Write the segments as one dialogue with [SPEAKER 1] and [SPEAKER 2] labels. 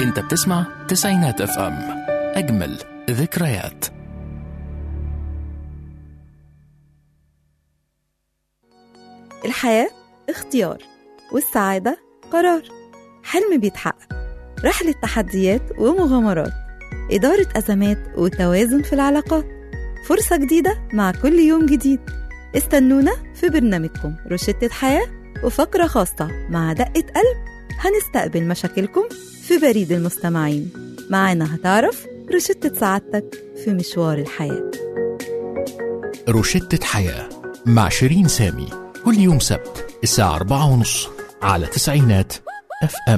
[SPEAKER 1] انت بتسمع تسعينات اف ام اجمل ذكريات
[SPEAKER 2] الحياة اختيار والسعادة قرار حلم بيتحقق رحلة تحديات ومغامرات إدارة أزمات وتوازن في العلاقات فرصة جديدة مع كل يوم جديد استنونا في برنامجكم روشتة حياة وفقرة خاصة مع دقة قلب هنستقبل مشاكلكم في بريد المستمعين معانا هتعرف روشتة سعادتك في مشوار الحياه
[SPEAKER 1] روشتة حياة مع شيرين سامي كل يوم سبت الساعة أربعة ونص على تسعينات اف ام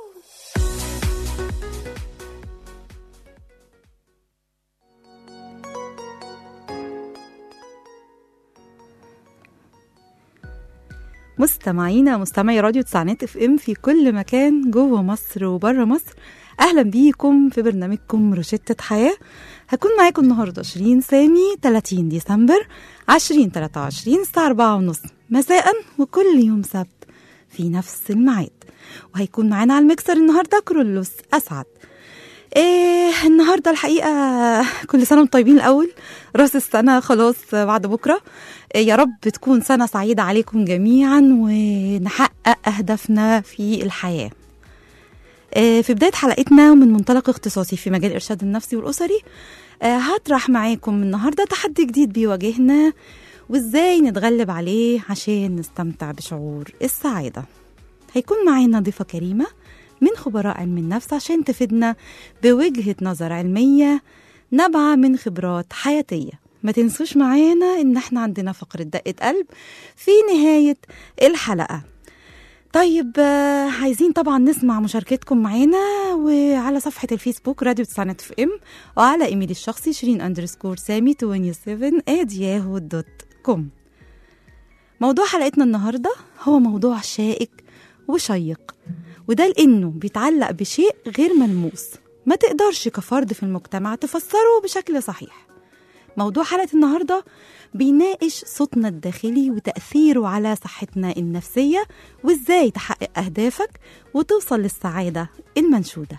[SPEAKER 2] مستمعينا مستمعي راديو تسعينات اف ام في كل مكان جوه مصر وبره مصر اهلا بيكم في برنامجكم روشتة حياة هكون معاكم النهارده 20 سامي 30 ديسمبر 2023 الساعة 4 ونص مساء وكل يوم سبت في نفس الميعاد وهيكون معانا على المكسر النهارده كرولوس اسعد إيه النهارده الحقيقه كل سنه وانتم طيبين الاول راس السنه خلاص بعد بكره إيه يا رب تكون سنه سعيده عليكم جميعا ونحقق اهدافنا في الحياه إيه في بدايه حلقتنا من منطلق اختصاصي في مجال الارشاد النفسي والاسري آه، هطرح معاكم النهارده تحدي جديد بيواجهنا وازاي نتغلب عليه عشان نستمتع بشعور السعاده هيكون معانا ضيفه كريمه من خبراء علم النفس عشان تفيدنا بوجهه نظر علميه نابعه من خبرات حياتيه ما تنسوش معانا ان احنا عندنا فقره دقه قلب في نهايه الحلقه طيب آه، عايزين طبعا نسمع مشاركتكم معانا وعلى صفحة الفيسبوك راديو تسعينات اف ام وعلى ايميلي الشخصي شيرين اندرسكور سامي 27 ات ياهو دوت كوم موضوع حلقتنا النهاردة هو موضوع شائك وشيق وده لأنه بيتعلق بشيء غير ملموس ما تقدرش كفرد في المجتمع تفسره بشكل صحيح موضوع حلقة النهاردة بيناقش صوتنا الداخلي وتأثيره على صحتنا النفسية وإزاي تحقق أهدافك وتوصل للسعادة المنشودة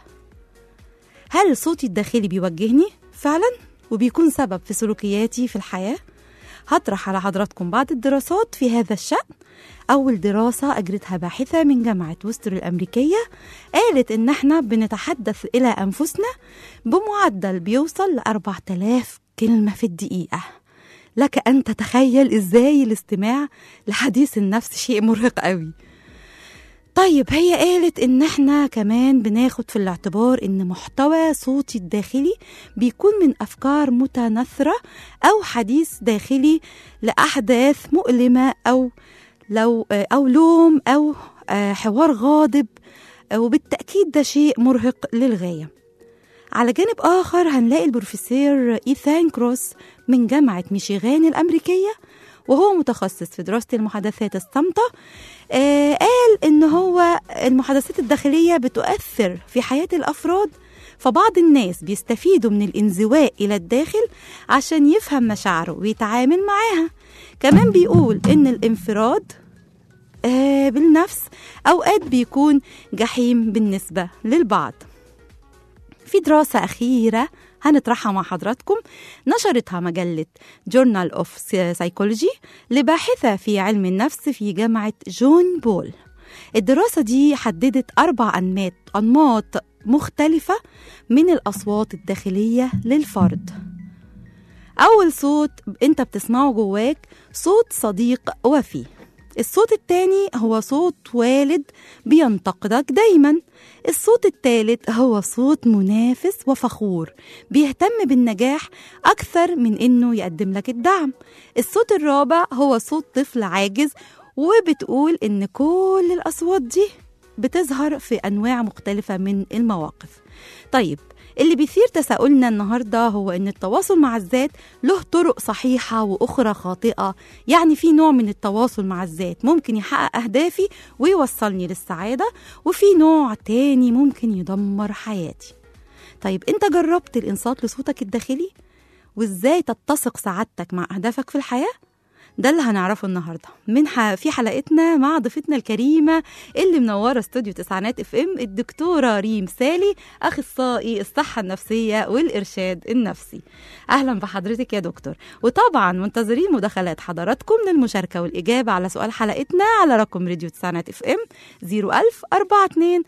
[SPEAKER 2] هل صوتي الداخلي بيوجهني؟ فعلا وبيكون سبب في سلوكياتي في الحياة؟ هطرح على حضراتكم بعض الدراسات في هذا الشأن أول دراسة أجرتها باحثة من جامعة وستر الأمريكية قالت إن إحنا بنتحدث إلى أنفسنا بمعدل بيوصل ل 4000 كلمة في الدقيقة لك أن تتخيل إزاي الاستماع لحديث النفس شيء مرهق قوي طيب هي قالت ان احنا كمان بناخد في الاعتبار ان محتوى صوتي الداخلي بيكون من افكار متناثره او حديث داخلي لاحداث مؤلمه او لو او لوم او آه، حوار غاضب آه، وبالتاكيد ده شيء مرهق للغايه على جانب آخر هنلاقي البروفيسور إيثان كروس من جامعة ميشيغان الأمريكية وهو متخصص في دراسة المحادثات الصامتة آه قال إن هو المحادثات الداخلية بتؤثر في حياة الأفراد فبعض الناس بيستفيدوا من الانزواء إلى الداخل عشان يفهم مشاعره ويتعامل معاها كمان بيقول إن الانفراد آه بالنفس أوقات بيكون جحيم بالنسبة للبعض في دراسة أخيرة هنطرحها مع حضراتكم نشرتها مجلة جورنال اوف سايكولوجي لباحثة في علم النفس في جامعة جون بول الدراسة دي حددت أربع أنماط أنماط مختلفة من الأصوات الداخلية للفرد أول صوت أنت بتسمعه جواك صوت صديق وفي الصوت التاني هو صوت والد بينتقدك دايما الصوت التالت هو صوت منافس وفخور بيهتم بالنجاح أكثر من إنه يقدم لك الدعم الصوت الرابع هو صوت طفل عاجز وبتقول إن كل الأصوات دي بتظهر في أنواع مختلفة من المواقف طيب اللي بيثير تساؤلنا النهارده هو ان التواصل مع الذات له طرق صحيحه واخرى خاطئه يعني في نوع من التواصل مع الذات ممكن يحقق اهدافي ويوصلني للسعاده وفي نوع تاني ممكن يدمر حياتي طيب انت جربت الانصات لصوتك الداخلي وازاي تتسق سعادتك مع اهدافك في الحياه ده اللي هنعرفه النهارده من ح... في حلقتنا مع ضيفتنا الكريمه اللي منوره استوديو تسعينات اف ام الدكتوره ريم سالي اخصائي الصحه النفسيه والارشاد النفسي اهلا بحضرتك يا دكتور وطبعا منتظرين مداخلات حضراتكم للمشاركه والاجابه على سؤال حلقتنا على رقم راديو تسعينات اف ام 01000 42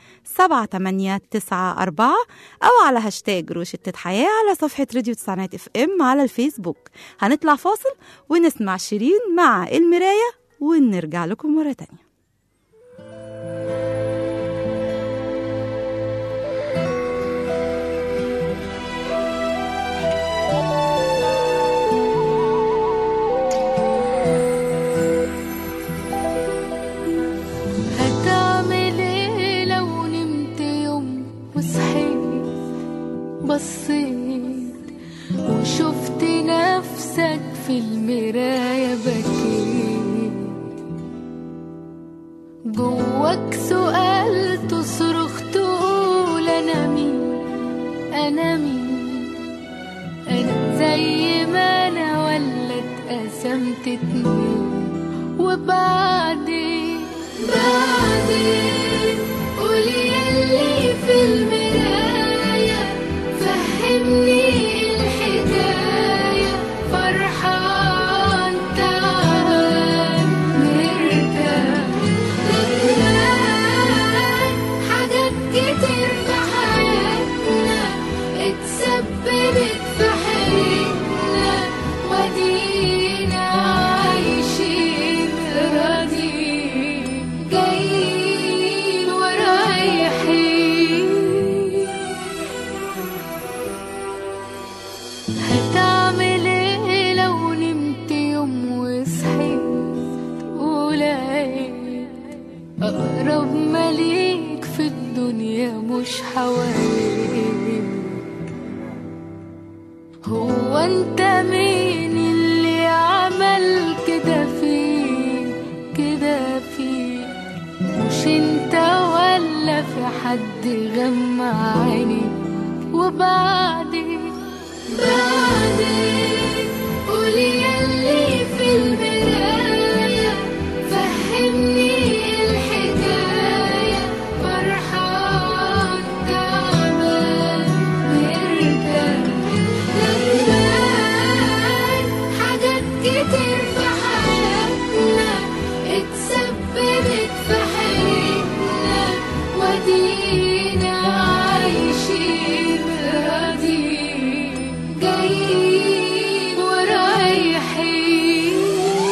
[SPEAKER 2] 7894 او على هاشتاج روشتة حياه على صفحه راديو تسعينات اف ام على الفيسبوك هنطلع فاصل ونسمع شيرين مع المرايه ونرجع لكم مره تانية
[SPEAKER 3] هتعمل ايه لو نمت يوم وصحيت بصيت وشفت نفسك في المراية بكيت جواك سؤال تصرخ تقول انا مين انا مين انا زي ما انا ولا اتقسمت اتنين وبعدين بعدين قولي يلي في المراية فهمني الحكاية فرحان تعال نرتاح ندمان حاجات كتير في حياتنا اتسببت في حياتنا ودينا عايشين راضيين جايين ورايحين هتعمل ايه لو نمت يوم وصحيت ولقيت اقرب مليك في الدنيا مش حواليك هو انت مين اللي عمل كده فيك كده فيك مش انت ولا في حد غمى عينيك وبعدين بعدين قولي يلي في المراية فهمني الحكاية فرحان تعبان مرتاح ندمان حاجات كتير في حياتنا اتسببت في حياتنا ودينا عايشين راضيين جايين ورايحين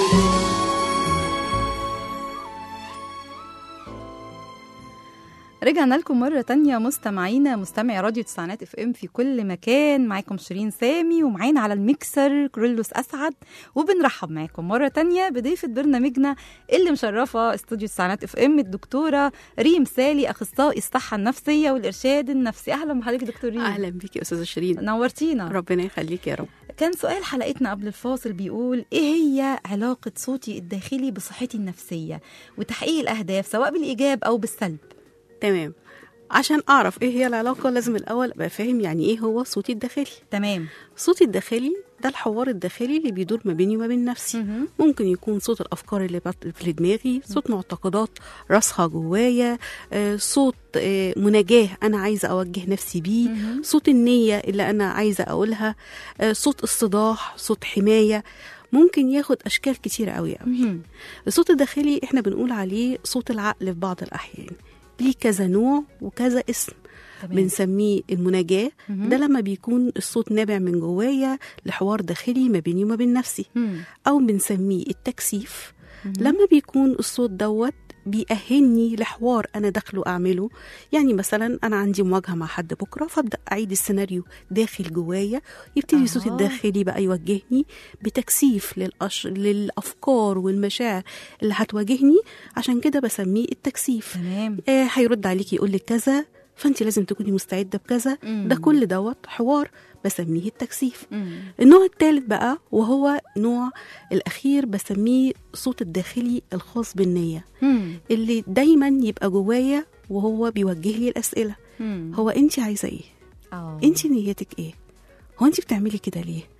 [SPEAKER 2] رجعنا لكم مرة تانية مستمعينا مستمعي راديو تسعينات اف ام في كل مكان معاكم شيرين سامي ومعانا على الميكسر كرولوس اسعد وبنرحب معاكم مرة تانية بضيفة برنامجنا اللي مشرفة استوديو تسعينات اف ام الدكتورة ريم سالي اخصائي الصحة النفسية والارشاد النفسي اهلا بحضرتك دكتور ريم
[SPEAKER 4] اهلا بيكي يا استاذه شيرين
[SPEAKER 2] نورتينا
[SPEAKER 4] ربنا يخليك يا رب
[SPEAKER 2] كان سؤال حلقتنا قبل الفاصل بيقول ايه هي علاقة صوتي الداخلي بصحتي النفسية وتحقيق الاهداف سواء بالايجاب او بالسلب
[SPEAKER 4] تمام عشان اعرف ايه هي العلاقه لازم الاول ابقى فاهم يعني ايه هو صوتي الداخلي
[SPEAKER 2] تمام
[SPEAKER 4] صوتي الداخلي ده الحوار الداخلي اللي بيدور ما بيني وما بين نفسي
[SPEAKER 2] مهم.
[SPEAKER 4] ممكن يكون صوت الافكار اللي بت- في دماغي صوت معتقدات راسخه جوايا آه، صوت آه، مناجاه انا عايزه اوجه نفسي بيه
[SPEAKER 2] مهم.
[SPEAKER 4] صوت النيه اللي انا عايزه اقولها آه، صوت استضاح صوت حمايه ممكن ياخد اشكال كتيره قوي قوي
[SPEAKER 2] مهم.
[SPEAKER 4] الصوت الداخلي احنا بنقول عليه صوت العقل في بعض الاحيان ليه كذا نوع وكذا اسم
[SPEAKER 2] تمام.
[SPEAKER 4] بنسميه المناجاه
[SPEAKER 2] مهم.
[SPEAKER 4] ده لما بيكون الصوت نابع من جوايا لحوار داخلي ما بيني وما بين نفسي
[SPEAKER 2] مم.
[SPEAKER 4] او بنسميه التكثيف
[SPEAKER 2] مهم.
[SPEAKER 4] لما بيكون الصوت دوت بيأهلني لحوار انا داخله اعمله يعني مثلا انا عندي مواجهه مع حد بكره فابدا اعيد السيناريو داخل جوايا يبتدي
[SPEAKER 2] آه.
[SPEAKER 4] صوتي الداخلي بقى يوجهني بتكثيف للأش... للافكار والمشاعر اللي هتواجهني عشان كده بسميه التكثيف
[SPEAKER 2] تمام
[SPEAKER 4] آه هيرد عليكي يقول لك كذا فانت لازم تكوني مستعده بكذا
[SPEAKER 2] مم.
[SPEAKER 4] ده كل دوت حوار بسميه التكثيف
[SPEAKER 2] مم.
[SPEAKER 4] النوع الثالث بقى وهو نوع الأخير بسميه صوت الداخلي الخاص بالنية
[SPEAKER 2] مم.
[SPEAKER 4] اللي دايما يبقى جوايا وهو بيوجه لي الأسئلة
[SPEAKER 2] مم.
[SPEAKER 4] هو أنت عايزة إيه؟
[SPEAKER 2] آه.
[SPEAKER 4] أنت نيتك إيه؟ هو أنت بتعملي كده ليه؟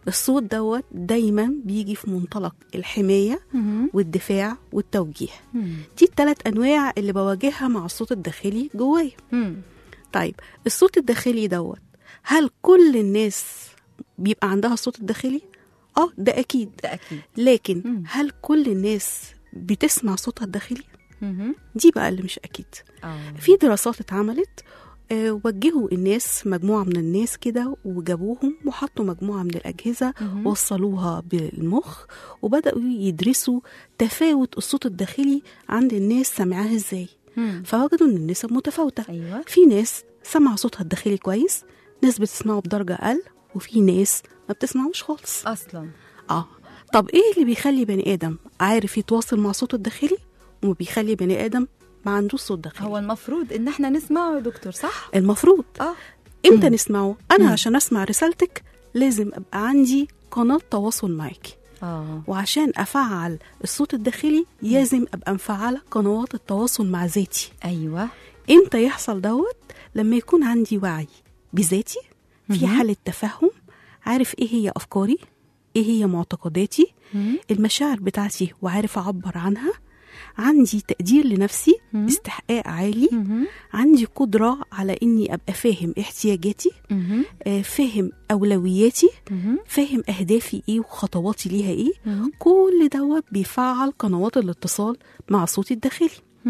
[SPEAKER 4] الصوت دوت دايما بيجي في منطلق الحمايه
[SPEAKER 2] مهم.
[SPEAKER 4] والدفاع والتوجيه
[SPEAKER 2] مم.
[SPEAKER 4] دي الثلاث انواع اللي بواجهها مع الصوت الداخلي جوايا
[SPEAKER 2] مم.
[SPEAKER 4] طيب الصوت الداخلي دوت هل كل الناس بيبقى عندها الصوت الداخلي اه ده اكيد
[SPEAKER 2] ده اكيد
[SPEAKER 4] لكن
[SPEAKER 2] مم.
[SPEAKER 4] هل كل الناس بتسمع صوتها الداخلي
[SPEAKER 2] مهم.
[SPEAKER 4] دي بقى اللي مش اكيد
[SPEAKER 2] اه
[SPEAKER 4] في دراسات اتعملت آه، وجهوا الناس مجموعة من الناس كده وجابوهم وحطوا مجموعة من الأجهزة
[SPEAKER 2] مهم.
[SPEAKER 4] وصلوها بالمخ وبدأوا يدرسوا تفاوت الصوت الداخلي عند الناس سمعها ازاي
[SPEAKER 2] مم.
[SPEAKER 4] فوجدوا ان النسب متفاوتة
[SPEAKER 2] ايوه
[SPEAKER 4] في ناس سمع صوتها الداخلي كويس ناس بتسمعه بدرجة أقل وفي ناس ما بتسمعوش خالص
[SPEAKER 2] اصلا
[SPEAKER 4] اه طب ايه اللي بيخلي بني آدم عارف يتواصل مع صوته الداخلي وما بيخلي بني آدم ما عندوش صوت داخلي
[SPEAKER 2] هو المفروض ان احنا نسمعه يا دكتور صح
[SPEAKER 4] المفروض
[SPEAKER 2] اه
[SPEAKER 4] امتى
[SPEAKER 2] مم.
[SPEAKER 4] نسمعه انا
[SPEAKER 2] مم.
[SPEAKER 4] عشان اسمع رسالتك لازم ابقى عندي قناه تواصل معاكي
[SPEAKER 2] اه
[SPEAKER 4] وعشان افعل الصوت الداخلي لازم ابقى مفعله قنوات التواصل مع ذاتي
[SPEAKER 2] ايوه
[SPEAKER 4] امتى يحصل دوت لما يكون عندي وعي بذاتي في
[SPEAKER 2] مهم.
[SPEAKER 4] حاله تفهم عارف ايه هي افكاري ايه هي معتقداتي
[SPEAKER 2] مم.
[SPEAKER 4] المشاعر بتاعتي وعارف اعبر عنها عندي تقدير لنفسي
[SPEAKER 2] مم.
[SPEAKER 4] استحقاق عالي
[SPEAKER 2] مهم.
[SPEAKER 4] عندي قدره على اني ابقى فاهم احتياجاتي
[SPEAKER 2] مهم.
[SPEAKER 4] آه، فاهم اولوياتي
[SPEAKER 2] مهم.
[SPEAKER 4] فاهم اهدافي ايه وخطواتي ليها ايه
[SPEAKER 2] مهم.
[SPEAKER 4] كل دوت بيفعل قنوات الاتصال مع صوتي الداخلي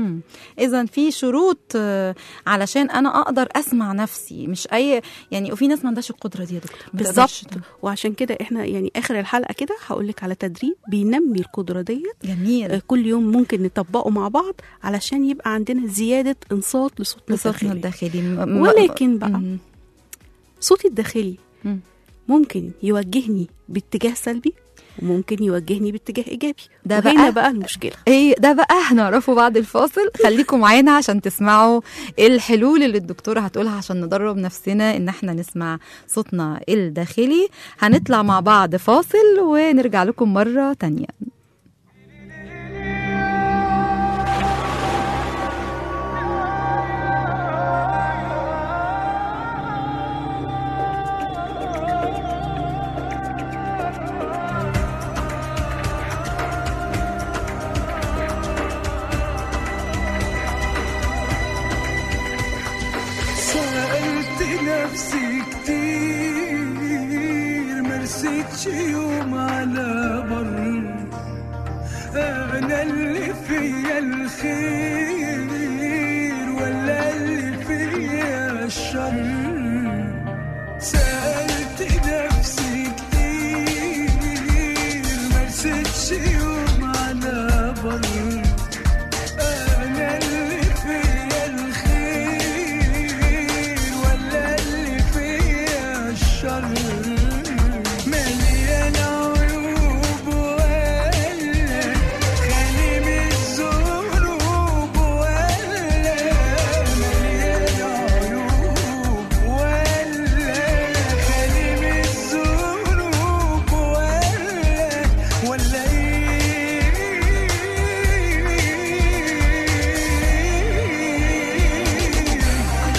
[SPEAKER 2] اذا في شروط آه، علشان انا اقدر اسمع نفسي مش اي يعني وفي ناس ما عندهاش القدره دي يا دكتور ما
[SPEAKER 4] بالظبط
[SPEAKER 2] تقدرش ت-
[SPEAKER 4] وعشان كده احنا يعني اخر الحلقه كده هقول لك على تدريب بينمي القدره ديت
[SPEAKER 2] جميل
[SPEAKER 4] آه، كل يوم ممكن نطبقه مع بعض علشان يبقى عندنا زياده انصات لصوتنا
[SPEAKER 2] لصوتنا
[SPEAKER 4] الداخلي
[SPEAKER 2] الداخلي م- م-
[SPEAKER 4] ولكن بقى
[SPEAKER 2] مم.
[SPEAKER 4] صوتي الداخلي
[SPEAKER 2] مم.
[SPEAKER 4] ممكن يوجهني باتجاه سلبي وممكن يوجهني باتجاه ايجابي
[SPEAKER 2] ده
[SPEAKER 4] وهنا
[SPEAKER 2] بقى-
[SPEAKER 4] بقى المشكله
[SPEAKER 2] ايه ده بقى هنعرفه بعد الفاصل خليكم معانا عشان تسمعوا الحلول اللي الدكتوره هتقولها عشان ندرب نفسنا ان احنا نسمع صوتنا الداخلي هنطلع مع بعض فاصل ونرجع لكم مره تانية
[SPEAKER 5] سألت نفسي كتير مرستش يوم على بر أنا اللي فيا الخير ولا اللي فيا الشر سألت نفسي كتير مرستش يوم على بر أنا اللي فيا الخير ولا اللي فيا الشر مليان عيوب ولا خالي من الذنوب ولا مليان عيوب ولا خالي من الذنوب ولا ولا ايه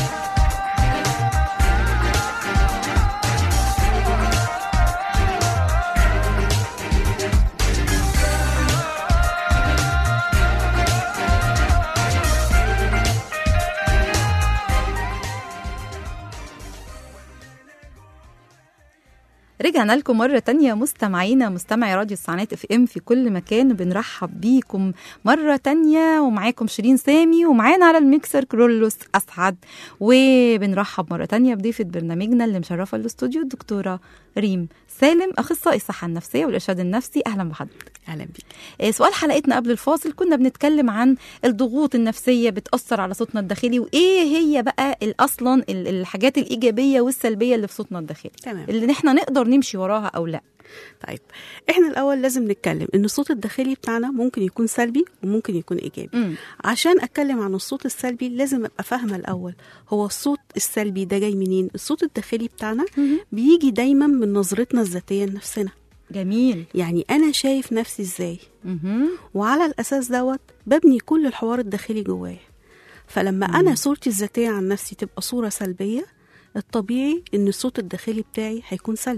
[SPEAKER 2] رجعنا لكم مرة تانية مستمعينا مستمعي راديو السعنات اف ام في كل مكان بنرحب بيكم مرة تانية ومعاكم شيرين سامي ومعانا على الميكسر كرولوس أسعد وبنرحب مرة تانية بضيفة برنامجنا اللي مشرفة الاستوديو الدكتورة ريم سالم أخصائي الصحة النفسية والإرشاد النفسي أهلا بحضرتك
[SPEAKER 4] اهلا بيك
[SPEAKER 2] آه، سؤال حلقتنا قبل الفاصل كنا بنتكلم عن الضغوط النفسية بتأثر على صوتنا الداخلي وإيه هي بقى ال- أصلا ال- الحاجات الإيجابية والسلبية اللي في صوتنا الداخلي
[SPEAKER 4] تمام
[SPEAKER 2] اللي احنا نقدر نمشي وراها أو لا
[SPEAKER 4] طيب احنا الاول لازم نتكلم ان الصوت الداخلي بتاعنا ممكن يكون سلبي وممكن يكون ايجابي
[SPEAKER 2] مم.
[SPEAKER 4] عشان اتكلم عن الصوت السلبي لازم ابقى فاهمه الاول هو الصوت السلبي ده جاي منين الصوت الداخلي بتاعنا بيجي دايما من نظرتنا الذاتيه لنفسنا
[SPEAKER 2] جميل
[SPEAKER 4] يعني انا شايف نفسي ازاي
[SPEAKER 2] مهم.
[SPEAKER 4] وعلى الاساس دوت ببني كل الحوار الداخلي جوايا فلما انا صورتي الذاتيه عن نفسي تبقى صوره سلبيه الطبيعي ان الصوت الداخلي بتاعي هيكون سلبي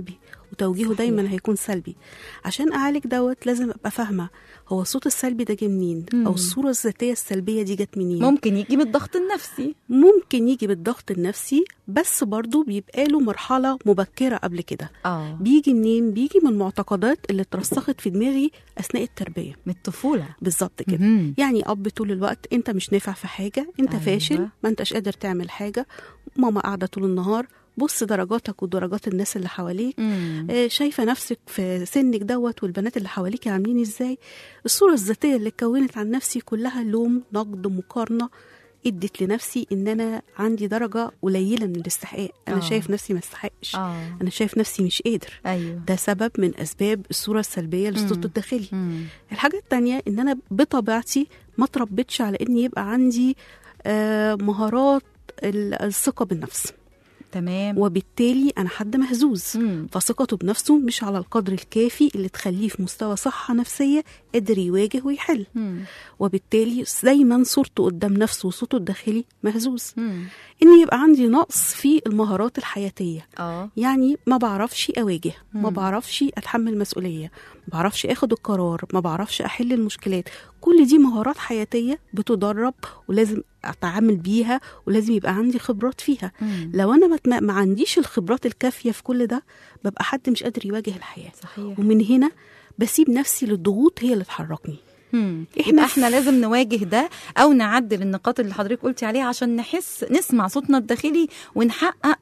[SPEAKER 4] وتوجيهه
[SPEAKER 2] صحيح.
[SPEAKER 4] دايما هيكون سلبي عشان اعالج دوت لازم ابقى فاهمه هو الصوت السلبي ده جه منين
[SPEAKER 2] مم.
[SPEAKER 4] او الصوره الذاتيه السلبيه دي جت منين
[SPEAKER 2] ممكن يجي من الضغط النفسي
[SPEAKER 4] ممكن يجي بالضغط النفسي بس برضه بيبقى له مرحله مبكره قبل كده
[SPEAKER 2] اه
[SPEAKER 4] بيجي منين بيجي من المعتقدات اللي اترسخت في دماغي اثناء التربيه
[SPEAKER 2] من الطفوله
[SPEAKER 4] بالظبط كده
[SPEAKER 2] مهم.
[SPEAKER 4] يعني اب طول الوقت انت مش نافع في حاجه انت
[SPEAKER 2] أيوة.
[SPEAKER 4] أيوة. فاشل ما انتش قادر تعمل حاجه ماما قاعده طول النهار بص درجاتك ودرجات الناس اللي حواليك
[SPEAKER 2] مم.
[SPEAKER 4] آه، شايفه نفسك في سنك دوت والبنات اللي حواليك عاملين ازاي الصوره الذاتيه اللي اتكونت عن نفسي كلها لوم نقد مقارنه ادت لنفسي ان انا عندي درجه قليله من الاستحقاق انا
[SPEAKER 2] آه.
[SPEAKER 4] شايف نفسي ما استحقش
[SPEAKER 2] اه
[SPEAKER 4] انا شايف نفسي مش قادر
[SPEAKER 2] ايوه
[SPEAKER 4] ده سبب من اسباب الصوره السلبيه للصوت
[SPEAKER 2] مم.
[SPEAKER 4] الداخلي
[SPEAKER 2] مم.
[SPEAKER 4] الحاجة التانية إن أنا بطبيعتي ما تربيتش على إن يبقى عندي آه، مهارات ال- الثقة بالنفس
[SPEAKER 2] تمام
[SPEAKER 4] وبالتالي أنا حد مهزوز
[SPEAKER 2] مم.
[SPEAKER 4] فثقته بنفسه مش على القدر الكافي اللي تخليه في مستوى صحة نفسية قادر يواجه ويحل
[SPEAKER 2] مم.
[SPEAKER 4] وبالتالي دايما صورته قدام نفسه وصوته الداخلي مهزوز
[SPEAKER 2] مم.
[SPEAKER 4] إن يبقى عندي نقص في المهارات الحياتية
[SPEAKER 2] اه
[SPEAKER 4] يعني ما بعرفش اواجه ما
[SPEAKER 2] مم.
[SPEAKER 4] بعرفش اتحمل مسؤوليه ما بعرفش اخد القرار ما بعرفش احل المشكلات كل دي مهارات حياتيه بتدرب ولازم اتعامل بيها ولازم يبقى عندي خبرات فيها
[SPEAKER 2] مم.
[SPEAKER 4] لو انا ما تم- ما عنديش الخبرات الكافيه في كل ده ببقى حد مش قادر يواجه الحياه
[SPEAKER 2] صحيح
[SPEAKER 4] ومن هنا بسيب نفسي للضغوط هي اللي تحركني
[SPEAKER 2] مم.
[SPEAKER 4] إحنا
[SPEAKER 2] يبقى
[SPEAKER 4] في-
[SPEAKER 2] احنا لازم نواجه ده او نعدل النقاط اللي حضرتك قلتي عليها عشان نحس نسمع صوتنا الداخلي ونحقق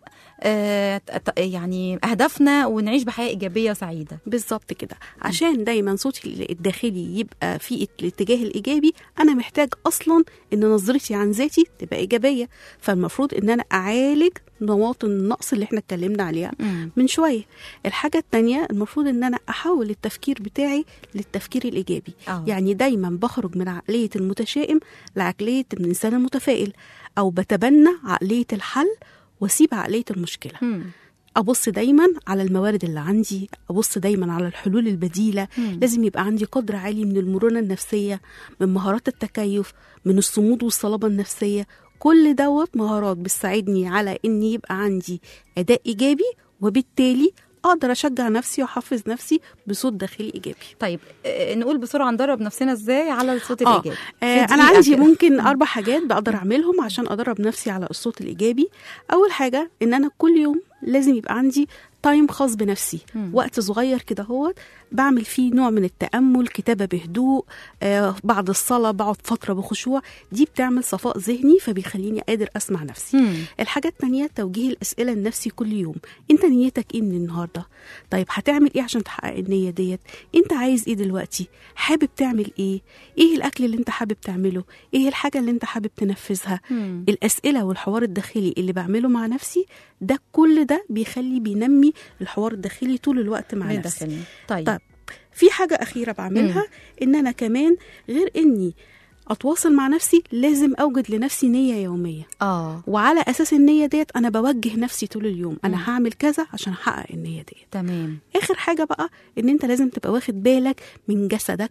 [SPEAKER 2] آه ت- ت- يعني اهدافنا ونعيش بحياه ايجابيه وسعيده
[SPEAKER 4] بالظبط كده عشان دايما صوتي الداخلي يبقى في الاتجاه الايجابي انا محتاج اصلا ان نظرتي عن ذاتي تبقى ايجابيه فالمفروض ان انا اعالج مواطن النقص اللي احنا اتكلمنا عليها
[SPEAKER 2] مم.
[SPEAKER 4] من شويه الحاجه التانية المفروض ان انا احول التفكير بتاعي للتفكير الايجابي
[SPEAKER 2] آه.
[SPEAKER 4] يعني دايما بخرج من عقليه المتشائم لعقليه الانسان المتفائل او بتبنى عقليه الحل واسيب عقليه المشكله
[SPEAKER 2] مم.
[SPEAKER 4] ابص دايما على الموارد اللي عندي ابص دايما على الحلول البديله
[SPEAKER 2] مم.
[SPEAKER 4] لازم يبقى عندي قدر عالي من المرونه النفسيه من مهارات التكيف من الصمود والصلابه النفسيه كل دوت مهارات بتساعدني على ان يبقى عندي اداء ايجابي وبالتالي اقدر اشجع نفسي واحفز نفسي بصوت داخلي ايجابي
[SPEAKER 2] طيب آه، نقول بسرعه ندرب نفسنا ازاي على الصوت
[SPEAKER 4] آه،
[SPEAKER 2] الايجابي
[SPEAKER 4] آه
[SPEAKER 2] في
[SPEAKER 4] انا
[SPEAKER 2] دقيقة
[SPEAKER 4] عندي
[SPEAKER 2] كده.
[SPEAKER 4] ممكن اربع حاجات بقدر اعملهم عشان ادرب نفسي على الصوت الايجابي اول حاجه ان انا كل يوم لازم يبقى عندي تايم خاص بنفسي
[SPEAKER 2] مم.
[SPEAKER 4] وقت صغير كده هو بعمل فيه نوع من التامل كتابه بهدوء آه بعد الصلاه بقعد فتره بخشوع دي بتعمل صفاء ذهني فبيخليني قادر اسمع نفسي
[SPEAKER 2] مم.
[SPEAKER 4] الحاجة التانية توجيه الأسئلة لنفسي كل يوم أنت نيتك إيه من النهاردة طيب هتعمل إيه عشان تحقق النية ديت أنت عايز إيه دلوقتي حابب تعمل إيه إيه الأكل اللي أنت حابب تعمله إيه الحاجة اللي أنت حابب تنفذها
[SPEAKER 2] مم.
[SPEAKER 4] الأسئلة والحوار الداخلي اللي بعمله مع نفسي ده كل ده بيخلي بينمي الحوار الداخلي طول الوقت مع
[SPEAKER 2] من
[SPEAKER 4] نفسي
[SPEAKER 2] داخلنا طيب
[SPEAKER 4] طيب في حاجة أخيرة بعملها إن أنا كمان غير إني أتواصل مع نفسي لازم أوجد لنفسي نية يومية
[SPEAKER 2] اه
[SPEAKER 4] وعلى اساس النيه ديت انا بوجه نفسي طول اليوم انا هعمل كذا عشان احقق النيه ديت
[SPEAKER 2] تمام
[SPEAKER 4] اخر حاجه بقى ان انت لازم تبقى واخد بالك من جسدك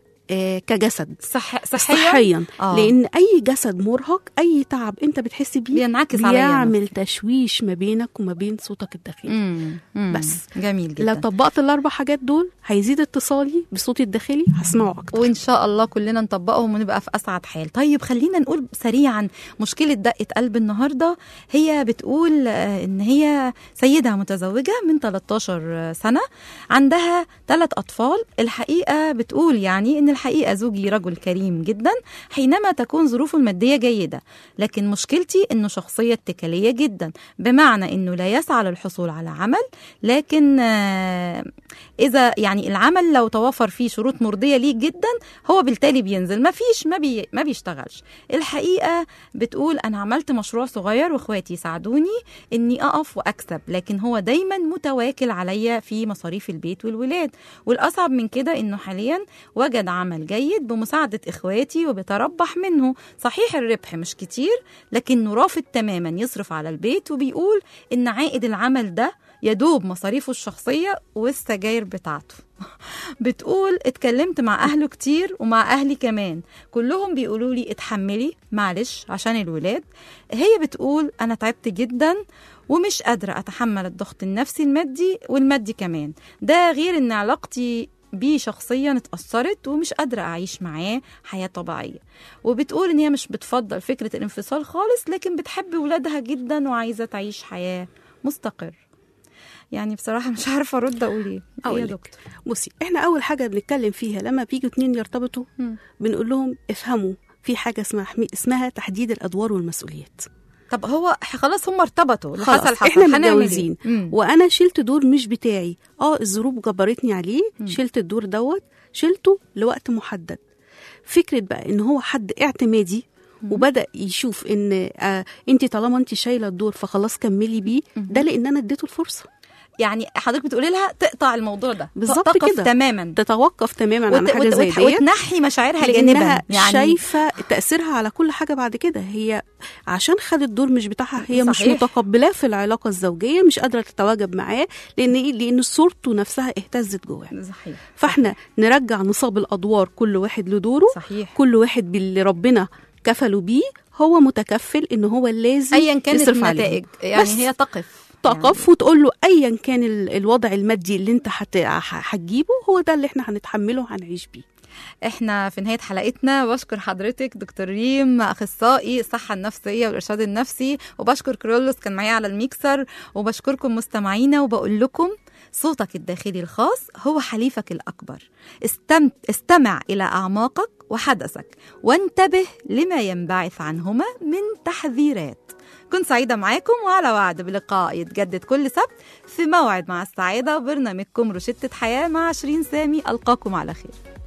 [SPEAKER 4] آه كجسد
[SPEAKER 2] صح صحيا
[SPEAKER 4] صحيا
[SPEAKER 2] آه.
[SPEAKER 4] لان اي جسد مرهق اي تعب انت بتحس بيه
[SPEAKER 2] بينعكس عليا
[SPEAKER 4] بيعمل تشويش ما بينك وما بين صوتك الداخلي
[SPEAKER 2] مم. مم.
[SPEAKER 4] بس.
[SPEAKER 2] جميل جدا
[SPEAKER 4] لو طبقت الاربع حاجات دول هيزيد اتصالي بصوتي الداخلي هسمعه اكتر
[SPEAKER 2] وان شاء الله كلنا نطبقهم ونبقى في اسعد حال طيب خلينا نقول سريعا مشكله دقه قلب النهارده هي بتقول آه، ان هي سيده متزوجه من 13 سنه عندها ثلاث اطفال الحقيقه بتقول يعني ان الحقيقه زوجي رجل كريم جدا حينما تكون ظروفه الماديه جيده لكن مشكلتي انه شخصيه اتكاليه جدا بمعنى انه لا يسعى للحصول على عمل لكن آه، اذا يعني العمل لو توفر فيه شروط مرضيه ليه جدا هو بالتالي بينزل ما فيش ما بي ما بيشتغلش الحقيقه بتقول انا عملت مشروع صغير واخواتي ساعدوني اني اقف واكسب لكن هو دايما متواكل عليا في مصاريف البيت والولاد والاصعب من كده انه حاليا وجد عمل جيد بمساعده اخواتي وبيتربح منه صحيح الربح مش كتير لكنه رافض تماما يصرف على البيت وبيقول ان عائد العمل ده يدوب مصاريفه الشخصية والسجاير بتاعته بتقول اتكلمت مع أهله كتير ومع أهلي كمان كلهم بيقولوا لي اتحملي معلش عشان الولاد هي بتقول أنا تعبت جدا ومش قادرة أتحمل الضغط النفسي المادي والمادي كمان ده غير إن علاقتي بيه شخصيا اتأثرت ومش قادرة أعيش معاه حياة طبيعية وبتقول إن هي مش بتفضل فكرة الانفصال خالص لكن بتحب ولادها جدا وعايزة تعيش حياة مستقر يعني بصراحة مش عارفة أرد أقول إيه إيه يا
[SPEAKER 4] أقول لك.
[SPEAKER 2] دكتور
[SPEAKER 4] بصي احنا اول حاجه بنتكلم فيها لما بيجوا اتنين يرتبطوا
[SPEAKER 2] مم.
[SPEAKER 4] بنقول لهم افهموا في حاجه اسمها حمي- اسمها تحديد الادوار والمسؤوليات
[SPEAKER 2] طب هو خلاص هم ارتبطوا اللي
[SPEAKER 4] خلاص
[SPEAKER 2] حصل حصل
[SPEAKER 4] احنا
[SPEAKER 2] هنعمل إيه؟
[SPEAKER 4] متجوزين
[SPEAKER 2] مم.
[SPEAKER 4] وانا شلت دور مش بتاعي اه الظروف جبرتني عليه شلت الدور دوت شلته لوقت محدد فكره بقى ان هو حد اعتمادي وبدا يشوف ان آه انت طالما انت شايله الدور فخلاص كملي بيه ده لان انا اديته الفرصه
[SPEAKER 2] يعني حضرتك بتقولي لها تقطع الموضوع ده
[SPEAKER 4] بالظبط
[SPEAKER 2] تقف
[SPEAKER 4] كده.
[SPEAKER 2] تماما
[SPEAKER 4] تتوقف تماما عن
[SPEAKER 2] وت-
[SPEAKER 4] حاجه
[SPEAKER 2] وت-
[SPEAKER 4] زي
[SPEAKER 2] وت-
[SPEAKER 4] ديت
[SPEAKER 2] وتنحي مشاعرها
[SPEAKER 4] لانها
[SPEAKER 2] جانبا يعني
[SPEAKER 4] شايفه تاثيرها على كل حاجه بعد كده هي عشان خدت الدور مش بتاعها هي مش
[SPEAKER 2] صحيح.
[SPEAKER 4] متقبلاه في العلاقه الزوجيه مش قادره تتواجد معاه لان ايه لان صورته نفسها اهتزت جواها
[SPEAKER 2] صحيح
[SPEAKER 4] فاحنا نرجع نصاب الادوار كل واحد لدوره
[SPEAKER 2] صحيح
[SPEAKER 4] كل واحد باللي ربنا كفله بيه هو متكفل ان هو لازم
[SPEAKER 2] ايا كانت
[SPEAKER 4] يصرف عليه.
[SPEAKER 2] النتائج يعني
[SPEAKER 4] بس
[SPEAKER 2] هي تقف
[SPEAKER 4] تقف وتقول له ايا كان ال- الوضع المادي اللي انت هت- ح- هتجيبه هو ده اللي احنا هنتحمله وهنعيش بيه
[SPEAKER 2] احنا في نهايه حلقتنا بشكر حضرتك دكتور ريم اخصائي الصحه النفسيه والارشاد النفسي وبشكر كرولوس كان معايا على الميكسر وبشكركم مستمعينا وبقول لكم صوتك الداخلي الخاص هو حليفك الاكبر استم... استمع الى اعماقك وحدثك وانتبه لما ينبعث عنهما من تحذيرات كنت سعيدة معاكم وعلى وعد بلقاء يتجدد كل سبت في موعد مع السعادة برنامجكم روشتة حياة مع 20 سامي ألقاكم على خير